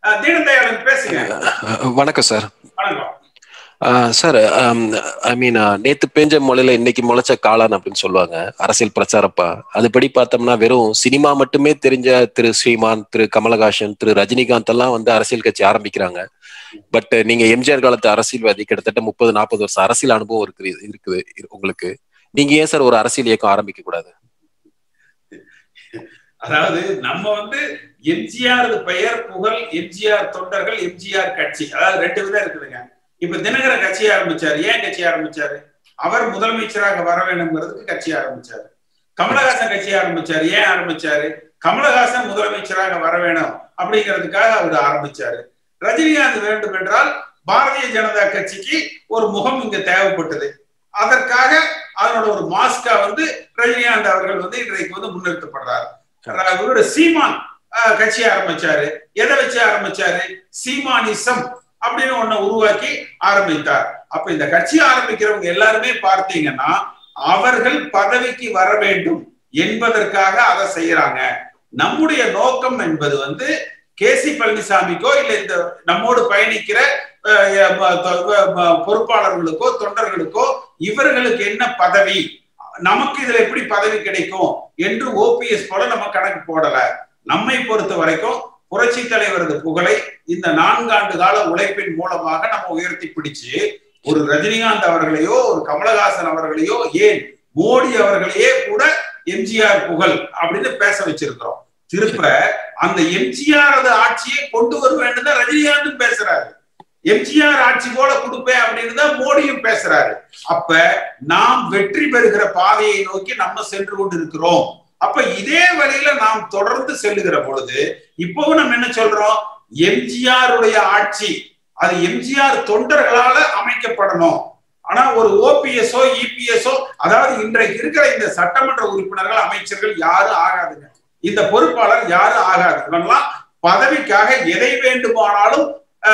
அஹ், தீனதயாளன் பேசுங்க அஹ் வணக்கம் சார் வணக்கம் அஹ் சார் ஐ மீன் நேத்து பேஞ்ச மொழியில இன்னைக்கு முளைச்ச காளான் அப்படின்னு சொல்லுவாங்க அரசியல் பிரச்சாரப்பா அதுபடி பார்த்தோம்னா வெறும் சினிமா மட்டுமே தெரிஞ்ச திரு ஸ்ரீமான் திரு கமலஹாசன் திரு ரஜினிகாந்த் எல்லாம் வந்து அரசியல் கட்சி ஆரம்பிக்கிறாங்க பட் நீங்க எம்ஜிஆர் காலத்து அரசியல்வாதி கிட்டத்தட்ட முப்பது நாற்பது வருஷம் அரசியல் அனுபவம் இருக்குது இருக்குது இரு- உங்களுக்கு நீங்க ஏன் சார் ஒரு அரசியல் இயக்கம் ஆரம்பிக்க கூடாது அதாவது நம்ம வந்து எம்ஜிஆர் பெயர் புகழ் எம்ஜிஆர் தொண்டர்கள் எம்ஜிஆர் கட்சி அதாவது ரெண்டு விதம் இருக்குதுங்க இப்ப தினகரன் கட்சி ஆரம்பிச்சாரு ஏன் கட்சி ஆரம்பிச்சாரு அவர் முதலமைச்சராக வர வேணுங்கிறதுக்கு கட்சி ஆரம்பிச்சாரு கமலஹாசன் கட்சி ஆரம்பிச்சாரு ஏன் ஆரம்பிச்சாரு கமலஹாசன் முதலமைச்சராக வர வேணும் அப்படிங்கிறதுக்காக அவர் ஆரம்பிச்சாரு ரஜினிகாந்த் வேண்டும் என்றால் பாரதிய ஜனதா கட்சிக்கு ஒரு முகம் இங்க தேவைப்பட்டது அதற்காக அதனோட ஒரு மாஸ்கா வந்து ரஜினிகாந்த் அவர்கள் வந்து இன்றைக்கு வந்து முன்னிறுத்தப்படுறாரு இவரு சீமான் அஹ், கட்சி ஆரம்பிச்சாரு எதை வச்சு ஆரம்பிச்சாரு சீமானிசம் அப்படின்னு ஒண்ண உருவாக்கி ஆரம்பித்தார் அப்ப இந்த கட்சி ஆரம்பிக்கிறவங்க எல்லாருமே பார்த்தீங்கன்னா அவர்கள் பதவிக்கு வர வேண்டும் என்பதற்காக அதை செய்யறாங்க நம்முடைய நோக்கம் என்பது வந்து கே சி பழனிசாமிக்கோ இல்ல இந்த நம்மோடு பயணிக்கிற அஹ், ம- தொ- ம- பொறுப்பாளர்களுக்கோ தொண்டர்களுக்கோ இவர்களுக்கு என்ன பதவி நமக்கு இதுல எப்படி பதவி கிடைக்கும் என்று ஓபிஎஸ் போல நம்ம கணக்கு போடல நம்மை பொறுத்த வரைக்கும் புரட்சி தலைவரது புகழை இந்த நான்காண்டு கால உழைப்பின் மூலமாக நம்ம உயர்த்தி பிடிச்சு ஒரு ரஜினிகாந்த் அவர்களையோ ஒரு கமலஹாசன் அவர்களையோ ஏன் மோடி அவர்களையே கூட எம்ஜிஆர் புகழ் அப்படின்னு பேச வச்சிருக்கிறோம் திருப்ப அந்த எம்ஜிஆர் ஆட்சியை கொண்டு வருவேன் தான் ரஜினிகாந்தும் பேசுறாரு எம்ஜிஆர் ஆட்சி போல கொடுப்பேன் அப்படின்னு தான் மோடியும் பேசுறாரு அப்ப நாம் வெற்றி பெறுகிற பாதையை நோக்கி நம்ம சென்று கொண்டிருக்கிறோம் அப்ப இதே வழியில நாம் தொடர்ந்து செல்லுகிற பொழுது இப்பவும் நம்ம என்ன சொல்றோம் எம்ஜிஆருடைய ஆட்சி அது எம்ஜிஆர் தொண்டர்களால அமைக்கப்படணும் ஆனா ஒரு ஓபிஎஸ்ஓ இபிஎஸ்ஓ அதாவது இன்றைக்கு இருக்கிற இந்த சட்டமன்ற உறுப்பினர்கள் அமைச்சர்கள் யாரும் ஆகாதுங்க இந்த பொறுப்பாளர் யாரும் ஆகாது இவங்கெல்லாம் பதவிக்காக எதை வேண்டுமானாலும்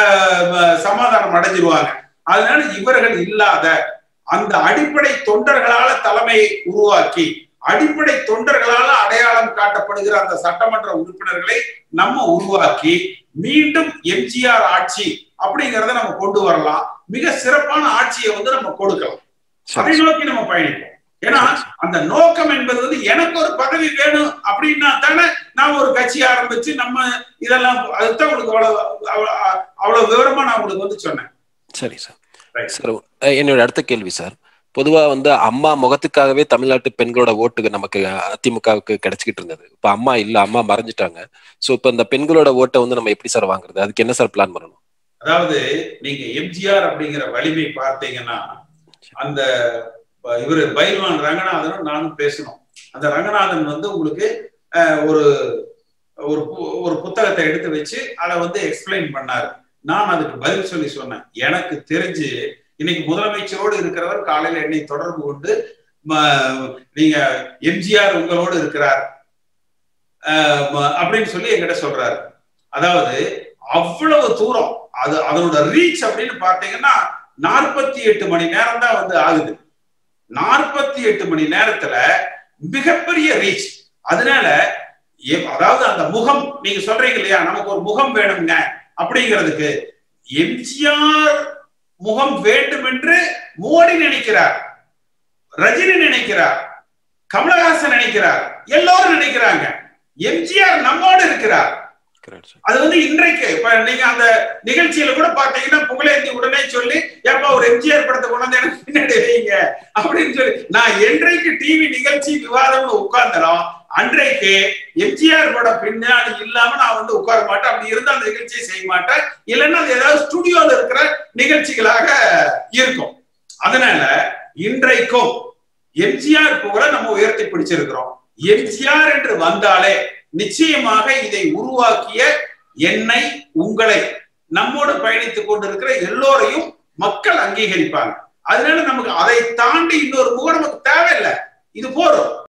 ஆஹ், சமாதானம் அடைஞ்சிருவாங்க அதனால இவர்கள் இல்லாத அந்த அடிப்படை தொண்டர்களால தலைமையை உருவாக்கி அடிப்படை தொண்டர்களால அடையாளம் காட்டப்படுகிற அந்த சட்டமன்ற உறுப்பினர்களை நம்ம உருவாக்கி மீண்டும் எம்ஜிஆர் ஆட்சி அப்படிங்கறத நம்ம கொண்டு வரலாம் மிக சிறப்பான ஆட்சியை வந்து நம்ம கொடுக்கலாம் அதை சரி நோக்கி நம்ம பயணிப்போம் ஏன்னா அந்த நோக்கம் என்பது வந்து எனக்கு ஒரு பதவி வேணும் அப்படின்னா தானே நான் ஒரு கட்சி ஆரம்பிச்சு நம்ம இதெல்லாம் அதுதான் உங்களுக்கு அவ்வளவு அவ்வளவு அவ்வளவு விவரமா நான் உங்களுக்கு வந்து சொன்னேன் சரி சார் Right. சார் அஹ் என்னோட அடுத்த கேள்வி சார் பொதுவா வந்து அம்மா முகத்துக்காகவே தமிழ்நாட்டு பெண்களோட ஓட்டுக்கு நமக்கு அதிமுகவுக்கு கிடைச்சிக்கிட்டு இருந்தது இப்ப அம்மா இல்ல அம்மா மறைஞ்சிட்டாங்க சோ இப்ப இந்த பெண்களோட ஓட்டை வந்து நம்ம எப்படி சார் வாங்குறது அதுக்கு என்ன சார் பிளான் பண்ணணும் அதாவது நீங்க எம்ஜிஆர் அப்படிங்கிற வலிமை பார்த்தீங்கன்னா அந்த அஹ், இவரு பைல்வான் ரங்கநாதனும் நானும் பேசணும் அந்த ரங்கநாதன் வந்து உங்களுக்கு அஹ், ஒரு ஒரு பு- ஒரு புத்தகத்தை எடுத்து வச்சு அதை வந்து எக்ஸ்பிளைன் பண்ணாரு நான் அதுக்கு பதில் சொல்லி சொன்னேன் எனக்கு தெரிஞ்சு இன்னைக்கு முதலமைச்சரோடு இருக்கிறவர் காலையில என்னை தொடர்பு கொண்டு ம- நீங்க எம்ஜிஆர் உங்களோடு இருக்கிறார் அஹ், ம- அப்படின்னு சொல்லி என்கிட்ட சொல்றாரு அதாவது அவ்வளவு தூரம் அது அதனோட ரீச் அப்படின்னு பார்த்தீங்கன்னா நாற்பத்தி எட்டு மணி நேரம் தான் வந்து ஆகுது நாற்பத்தி எட்டு மணி நேரத்துல மிகப்பெரிய ரீச் அதனால எ- அதாவது அந்த முகம் நீங்க சொல்றீங்க இல்லையா நமக்கு ஒரு முகம் வேணுங்க அப்படிங்கிறதுக்கு எம்ஜிஆர் முகம் வேண்டும் என்று மோடி நினைக்கிறார் ரஜினி நினைக்கிறார் கமலஹாசன் நினைக்கிறார் எல்லாரும் நினைக்கிறாங்க எம்ஜிஆர் நம்மோடு இருக்கிறார் Correct, sir. அது வந்து இன்றைக்கு இப்ப நீங்க அந்த நிகழ்ச்சியில கூட பாத்தீங்கன்னா புகழேந்தி உடனே சொல்லி ஏப்பா ஒரு எம்ஜிஆர் படத்தை கொண்டாந்து எனக்கு பின்னாடி வைங்க அப்படின்னு சொல்லி நான் என்றைக்கு டிவி நிகழ்ச்சி விவாதம்னு உட்கார்ந்தனோம் அன்றைக்கு எம்ஜிஆர் படம் பின்னாடி இல்லாம நான் வந்து உட்கார மாட்டேன் அப்படி இருந்தா அந்த நிகழ்ச்சியை செய்ய மாட்டேன் இல்லைன்னா அது ஏதாவது ஸ்டுடியோல இருக்கிற நிகழ்ச்சிகளாக இருக்கும் அதனால இன்றைக்கும் எம்ஜிஆர் புகழ நம்ம உயர்த்தி பிடிச்சிருக்கிறோம் எம்ஜிஆர் என்று வந்தாலே நிச்சயமாக இதை உருவாக்கிய என்னை உங்களை நம்மோடு பயணித்துக் கொண்டிருக்கிற எல்லோரையும் மக்கள் அங்கீகரிப்பாங்க அதனால நமக்கு அதை தாண்டி இன்னொரு முகம் நமக்கு தேவையில்லை இது போதும்